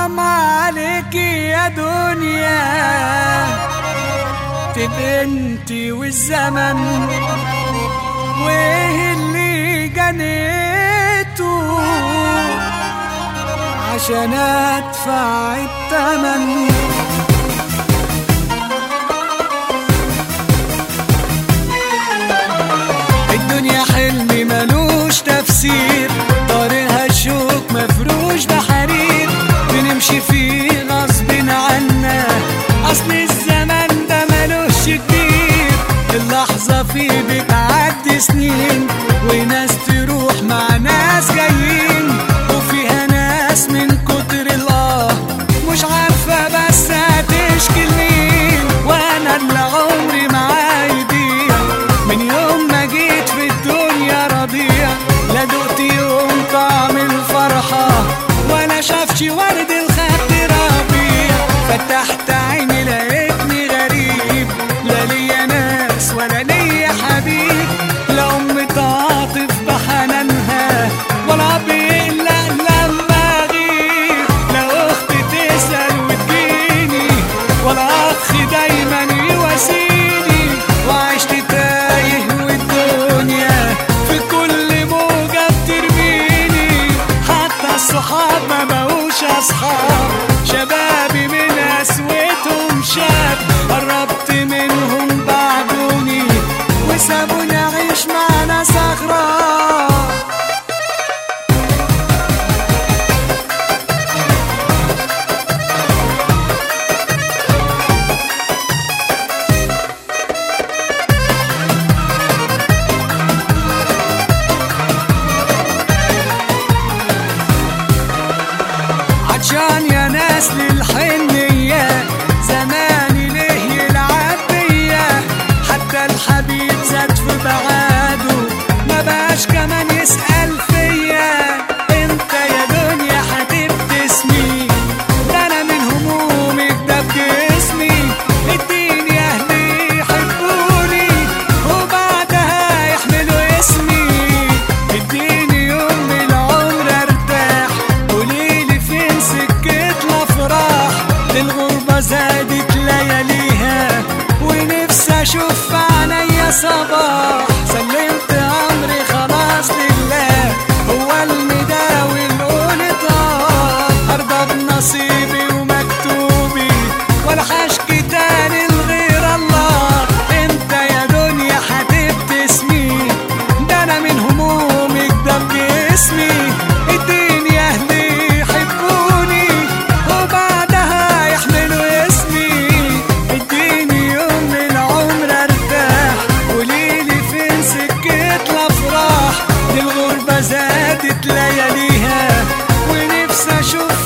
حرام عليك يا دنيا تبقى انتي والزمن وايه اللي جنيته عشان ادفع التمن الدنيا حلم ملوش تفسير طريقها الشوك مفروش بحرير بنمشي فيه غصب عنا اصل الزمن ده ملوش كبير اللحظة فيه بتعدي سنين وناس تروح مع ناس جايين وفيها ناس من كتر الله مش عارفة بس هتشكي مين وانا اللي عمري معاه يضيع من يوم ما جيت في الدنيا رضيع لا دقت يوم طعم الفرحة ولا شافش ورد الخد ربيع فتحت عيني لقيتني غريب لا ليا ناس ولا ليا حبيب لا أم تعاطف بحنانها ولا بيقلق لما أغيب لا أخت تسأل وتجيني ولا أخ دايما يواسيني وعشت تايه والدنيا في كل موجة بترميني حتى الصحاب ما بقوش أصحاب شبابي من قسوتهم شاب قربت منهم بعدوني وسابوني أعيش مع ناس أغراب عطشان يا ناس للحنية زماني ليه يلعب بيا حتى الحبيب زاد في بعاده ما بقاش كمان يسأل فيا انت يا دنيا هتبتسمي ده انا من همومك ده بجسمي اديني اهلي يحبوني وبعدها يحملوا اسمي اديني يوم من العمر ارتاح قوليلي فين سكة الافراح للغربة زادت لياليها ونفسي اشوف في عينيا صباح سلمت امري خلاص لله هو المداوي القول طاب ارضى بنصيبي ومكتوبي ولا حشكي تاني لغير الله انت يا دنيا هتبتسمي ده انا من همومك ده بجسمي اديني اهلي يحبوني وبعدها يحملوا اسمي اديني يوم من العمر ارتاح قوليلي فين سكة الافراح دي الغربة زادت لياليها ونفسي اشوف